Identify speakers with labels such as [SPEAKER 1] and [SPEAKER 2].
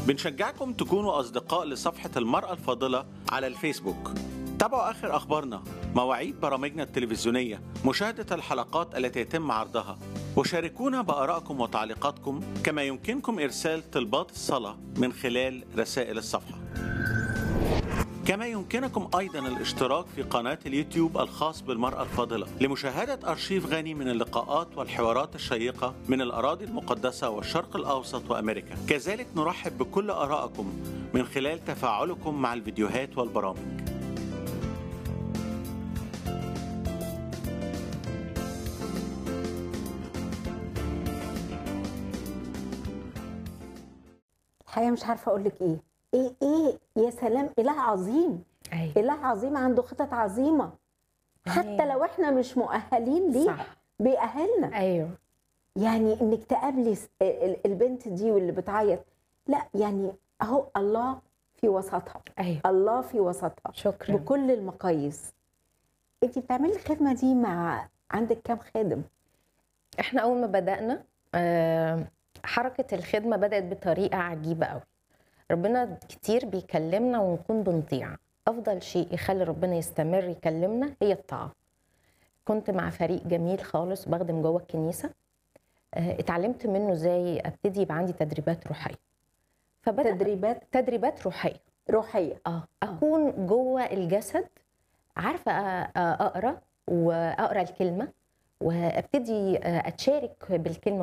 [SPEAKER 1] بنشجعكم تكونوا أصدقاء لصفحة المرأة الفاضلة على الفيسبوك تابعوا آخر أخبارنا مواعيد برامجنا التلفزيونية مشاهدة الحلقات التي يتم عرضها وشاركونا بآرائكم وتعليقاتكم كما يمكنكم إرسال طلبات الصلاة من خلال رسائل الصفحة كما يمكنكم أيضا الاشتراك في قناة اليوتيوب الخاص بالمرأة الفاضلة لمشاهدة أرشيف غني من اللقاءات والحوارات الشيقة من الأراضي المقدسة والشرق الأوسط وأمريكا كذلك نرحب بكل آرائكم من خلال تفاعلكم مع الفيديوهات والبرامج
[SPEAKER 2] الحقيقه مش عارفه اقول لك ايه ايه ايه يا سلام اله عظيم
[SPEAKER 3] ايوه
[SPEAKER 2] اله عظيم عنده خطط عظيمه حتى
[SPEAKER 3] أيوة.
[SPEAKER 2] لو احنا مش مؤهلين ليه
[SPEAKER 3] صح
[SPEAKER 2] بيأهلنا
[SPEAKER 3] ايوه
[SPEAKER 2] يعني انك تقابلي س- ال- البنت دي واللي بتعيط لا يعني اهو الله في وسطها
[SPEAKER 3] ايوه
[SPEAKER 2] الله في وسطها
[SPEAKER 3] شكرا
[SPEAKER 2] بكل المقاييس انت بتعملي الخدمه دي مع عندك كام خادم
[SPEAKER 3] احنا اول ما بدانا آه، حركه الخدمه بدات بطريقه عجيبه قوي ربنا كتير بيكلمنا ونكون بنطيع افضل شيء يخلي ربنا يستمر يكلمنا هي الطاعه كنت مع فريق جميل خالص بخدم جوه الكنيسه آه، اتعلمت منه ازاي ابتدي يبقى عندي تدريبات روحيه فبدأ
[SPEAKER 2] تدريبات
[SPEAKER 3] تدريبات روحيه
[SPEAKER 2] روحيه
[SPEAKER 3] اه اكون جوه الجسد عارفه أ- أ- اقرا واقرا الكلمه وابتدي اتشارك بالكلمه